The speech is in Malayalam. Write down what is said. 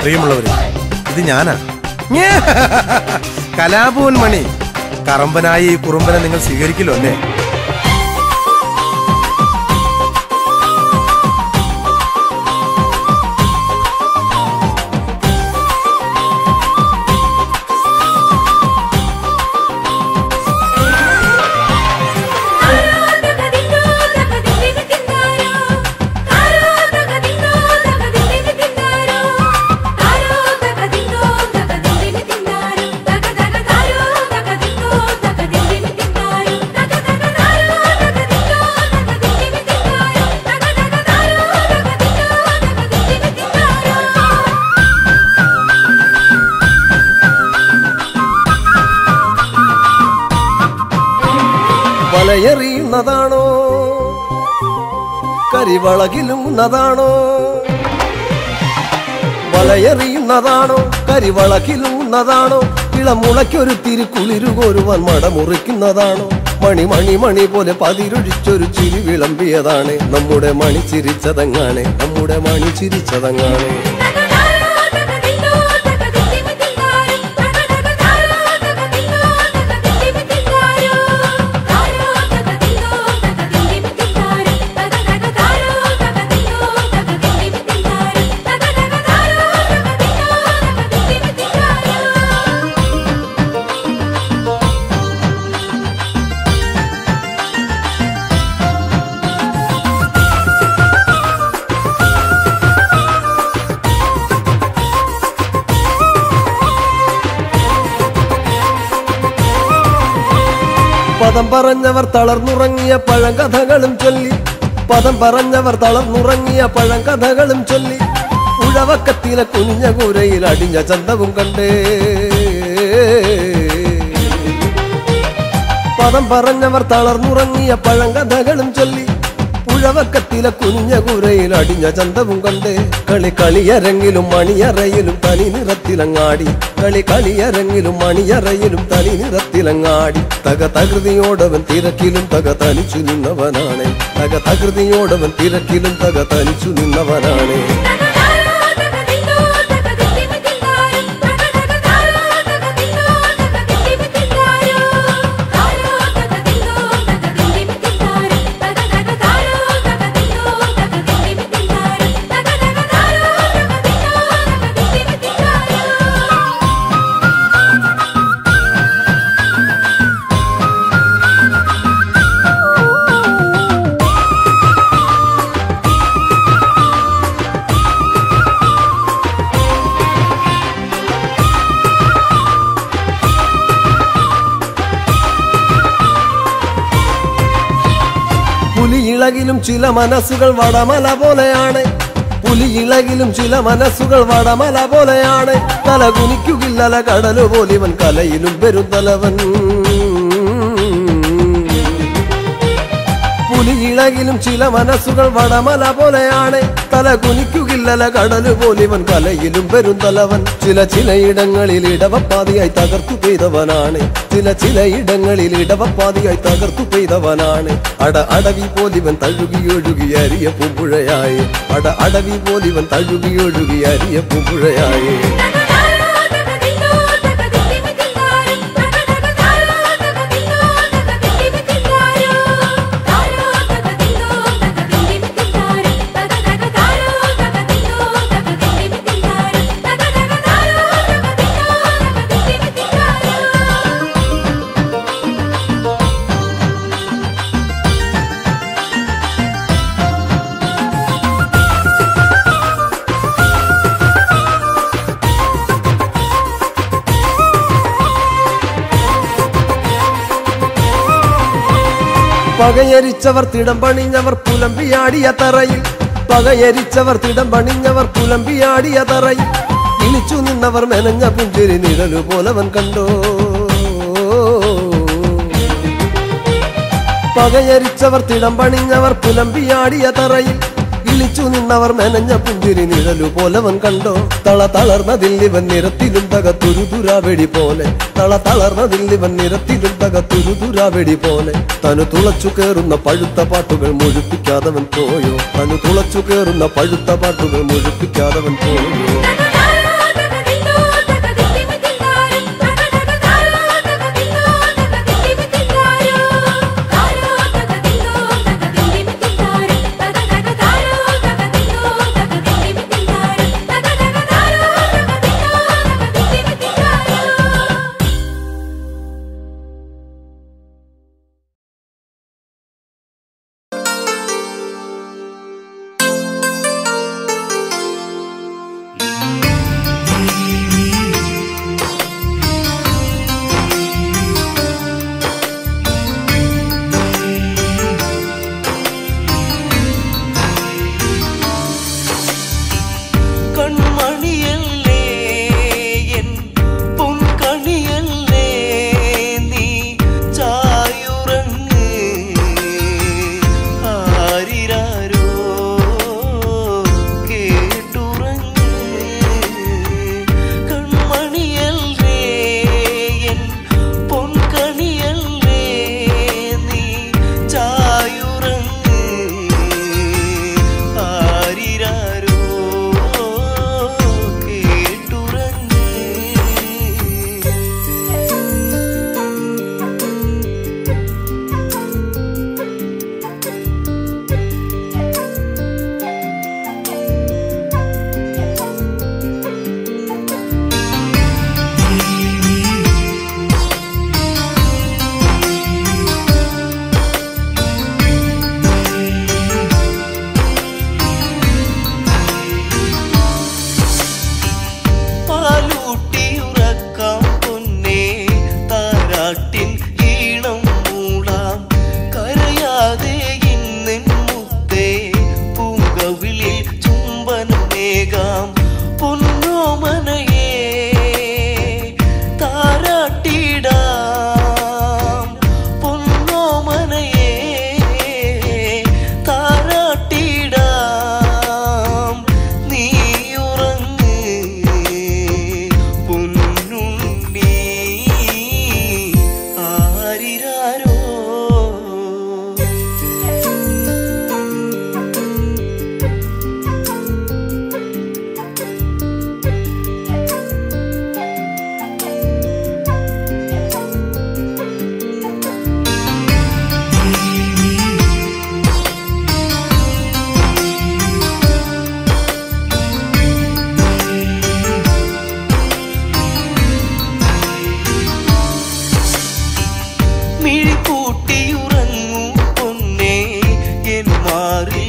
പ്രിയമുള്ളവര് ഇത് ഞാനാ ഞേ. കലാഭവൻ മണി കറമ്പനായി ഈ കുറുമ്പനെ നിങ്ങൾ സ്വീകരിക്കില്ലോ അല്ലേ വലയെറിയുന്നതാണോ കരിവളകിലുന്നതാണോ വലയെറിയുന്നതാണോ കരിവളകിലുന്നതാണോ ഇളമുളയ്ക്കൊരു തിരുക്കുളിരു കോരുവാൻ മടമുറിക്കുന്നതാണോ മണി മണി മണി പോലെ പതിരൊഴിച്ചൊരു ചിരി വിളമ്പിയതാണ് നമ്മുടെ മണി ചിരിച്ചതങ്ങാണ് നമ്മുടെ മണി ചിരിച്ചതങ്ങാണ് പദം പറഞ്ഞവർ തളർന്നുറങ്ങിയ പഴങ്കഥകളും ചൊല്ലി പദം പറഞ്ഞവർ തളർന്നുറങ്ങിയ പഴങ്കഥകളും ചൊല്ലി ഉഴവക്കത്തിലെ കുനിഞ്ഞ കൂരയിൽ അടിഞ്ഞ ചന്തവും കണ്ടേ പദം പറഞ്ഞവർ തളർന്നുറങ്ങിയ പഴങ്കഥകളും ചൊല്ലി പുഴവക്കത്തിലെ കുഞ്ഞ കൂരയിൽ അടിഞ്ഞ ചന്തവും കണ്ട് കളി കളിയരങ്ങിലും മണിയറയിലും തനി നിറത്തിലങ്ങാടി കളി കളിയരങ്ങിലും മണിയറയിലും തനി നിറത്തിലങ്ങാടി തക തകൃതിയോടവൻ തിരക്കിലും തക തനിച്ചു നിന്നവനാണ് തക തകൃതിയോടവൻ തിരക്കിലും തക തനിച്ചു നിന്നവനാണ് പുലിയിളകിലും ചില മനസ്സുകൾ വടമല പോലെയാണ് പുലിയിളകിലും ചില മനസ്സുകൾ വടമല പോലെയാണ് തല കുനിക്കുകില്ലല കടലു പോലിവൻ കലയിലും പെരുന്തലവൻ പുലിയിളകിലും ചില മനസ്സുകൾ വടമല പോലെയാണ് തല കുനിക്കുകില്ലല കടലു പോലിവൻ കലയിലും പെരുന്തലവൻ ചില ചിലയിടങ്ങളിൽ ഇടവപ്പാതിയായി തകർത്തു പെയ്തവനാണ് ചില ചിലയിടങ്ങളിൽ ഇടവപ്പാതിയായി തകർത്തു പെയ്തവനാണ് അട അടവി പോലിവൻ തഴുകിയൊഴുകി അരിയ പൂമ്പുഴയായി അട അടവി പോലിവൻ തഴുകിയൊഴുകി അരിയ പൂമ്പുഴയായി പകയരിച്ചവർ തിടം പണിഞ്ഞവർ പുലമ്പിയാടിയ തറയിൽ പകയരിച്ചവർ തിടം പണിഞ്ഞവർ പുലമ്പിയാടിയ തറയിൽ ഇളിച്ചു നിന്നവർ മെനഞ്ഞ പുഞ്ചിരി നിഴലു പോലവൻ കണ്ടോ പകയരിച്ചവർ തിടം പണിഞ്ഞവർ പുലമ്പിയാടിയ തറയിൽ ഇളിച്ചു നിന്നവർ മെനഞ്ഞ പുഞ്ചിരി നിഴലു പോലവൻ കണ്ടോ തള തളർന്നതിൽ ഇവൻ നിരത്തിലും തക തുരുതുരാവെടി പോലെ തള തളർന്നതിൽ ഇവൻ നിരത്തിലും തക തുരുതുരാവെടി പോലെ തനു തുളച്ചു കേറുന്ന പഴുത്ത പാട്ടുകൾ മുഴുപ്പിക്കാതവൻ പോയോ തനു തുളച്ചു കേറുന്ന പഴുത്ത പാട്ടുകൾ മുഴുപ്പിക്കാതവൻ പോയോ മാറി